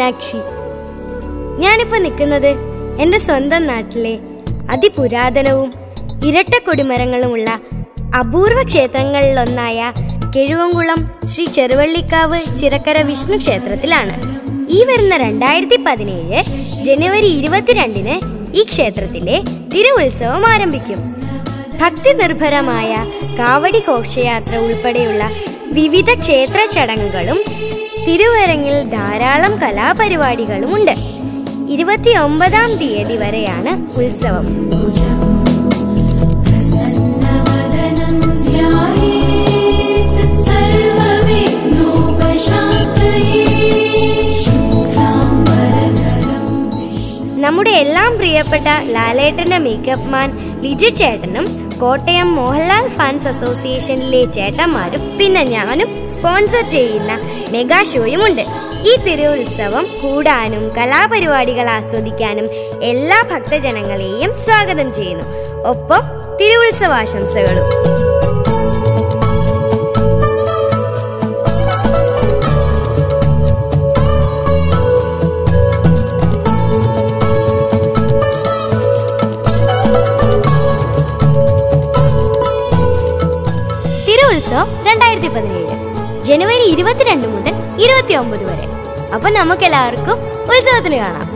മീനാക്ഷി ഞാനിപ്പോൾ നിൽക്കുന്നത് എൻ്റെ സ്വന്തം നാട്ടിലെ അതിപുരാതനവും ഇരട്ട കൊടിമരങ്ങളുമുള്ള അപൂർവ ക്ഷേത്രങ്ങളിലൊന്നായ കിഴുവങ്കുളം ശ്രീ ചെറുവള്ളിക്കാവ് ചിറക്കര വിഷ്ണു ക്ഷേത്രത്തിലാണ് ഈ വരുന്ന രണ്ടായിരത്തി പതിനേഴ് ജനുവരി ഇരുപത്തിരണ്ടിന് ഈ ക്ഷേത്രത്തിലെ തിരുവുത്സവം ആരംഭിക്കും ഭക്തി നിർഭരമായ കാവടി ഘോഷയാത്ര ഉൾപ്പെടെയുള്ള വിവിധ ക്ഷേത്ര ചടങ്ങുകളും തിരുവരങ്ങിൽ ധാരാളം കലാപരിപാടികളുമുണ്ട് ഇരുപത്തിയൊമ്പതാം തീയതി വരെയാണ് ഉത്സവം प्रसन्नवदनं ध्यायेत् सर्वविघ्नोपशान्तये शुक्लाम्बरधरं विष्णु നമ്മുടെ എല്ലാം പ്രിയപ്പെട്ട ലാലേട്ടന്റെ മേക്കപ്പ് മാൻ ലിജു ചേട്ടനും കോട്ടയം മോഹൻലാൽ ഫാൻസ് അസോസിയേഷനിലെ ചേട്ടന്മാരും പിന്നെ ഞാനും സ്പോൺസർ ചെയ്യുന്ന മെഗാ ഷോയുമുണ്ട് ഈ തിരുവുത്സവം കൂടാനും കലാപരിപാടികൾ ആസ്വദിക്കാനും എല്ലാ ഭക്തജനങ്ങളെയും സ്വാഗതം ചെയ്യുന്നു ഒപ്പം തിരുവുത്സവാശംസകളും തിരുവുത്സവം രണ്ടായിരത്തി പതിനേഴ് ജനുവരി ഇരുപത്തിരണ്ട് മുതൽ ഇരുപത്തി ഒമ്പത് വരെ അപ്പൊ നമുക്കെല്ലാവർക്കും ഉത്സവത്തിന് കാണാം